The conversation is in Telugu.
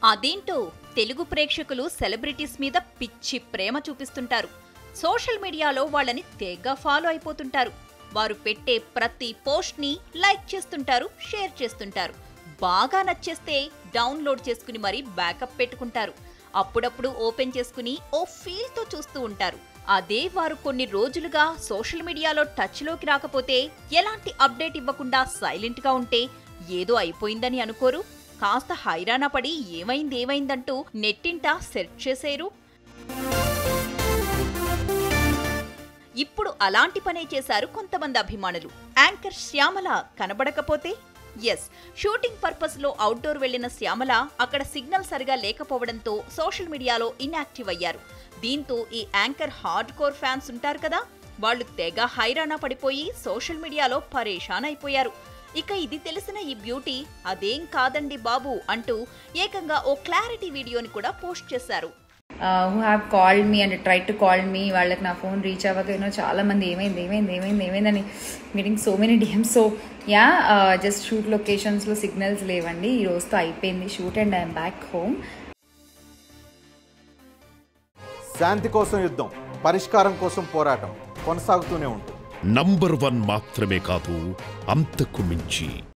అదేంటో తెలుగు ప్రేక్షకులు సెలబ్రిటీస్ మీద పిచ్చి ప్రేమ చూపిస్తుంటారు సోషల్ మీడియాలో వాళ్ళని తెగ ఫాలో అయిపోతుంటారు వారు పెట్టే ప్రతి పోస్ట్ ని లైక్ చేస్తుంటారు షేర్ చేస్తుంటారు బాగా నచ్చేస్తే డౌన్లోడ్ చేసుకుని మరీ బ్యాకప్ పెట్టుకుంటారు అప్పుడప్పుడు ఓపెన్ చేసుకుని ఓ ఫీల్ తో చూస్తూ ఉంటారు అదే వారు కొన్ని రోజులుగా సోషల్ మీడియాలో టచ్లోకి రాకపోతే ఎలాంటి అప్డేట్ ఇవ్వకుండా సైలెంట్ గా ఉంటే ఏదో అయిపోయిందని అనుకోరు కాస్త హైరాణ పడి ఏమైంది ఏమైందంటూ నెట్టింట సెర్చ్ చేసేరు ఇప్పుడు అలాంటి పనే చేశారు కొంతమంది అభిమానులు యాంకర్ శ్యామల కనబడకపోతే ఎస్ షూటింగ్ పర్పస్ లో అవుట్డోర్ వెళ్లిన శ్యామల అక్కడ సిగ్నల్ సరిగా లేకపోవడంతో సోషల్ మీడియాలో ఇన్యాక్టివ్ అయ్యారు దీంతో ఈ యాంకర్ హార్డ్ కోర్ ఫ్యాన్స్ ఉంటారు కదా వాళ్ళు తెగ హైరాణ పడిపోయి సోషల్ మీడియాలో పరేషాన్ అయిపోయారు ఇక ఇది తెలిసిన ఈ బ్యూటీ అదేం కాదండి బాబు అంటూ ఏకంగా ఓ క్లారిటీ వీడియోని కూడా పోస్ట్ చేశారు who have called me and try to call me వాళ్ళకి నా ఫోన్ రీచ్ అవ్వకపోయినా చాలా మంది ఏమైంది ఏమైంది ఏమైంది ఏమైందని meeting so many DMs so yeah just shoot లొకేషన్స్లో సిగ్నల్స్ లేవండి ఈ రోజుతో అయిపోయింది shoot and I'm back home శాంతి కోసం యుద్ధం పరిష్కారం కోసం పోరాటం కొనసాగుతూనే ఉంటుంది నంబర్ వన్ మాత్రమే కాదు అంతకు మించి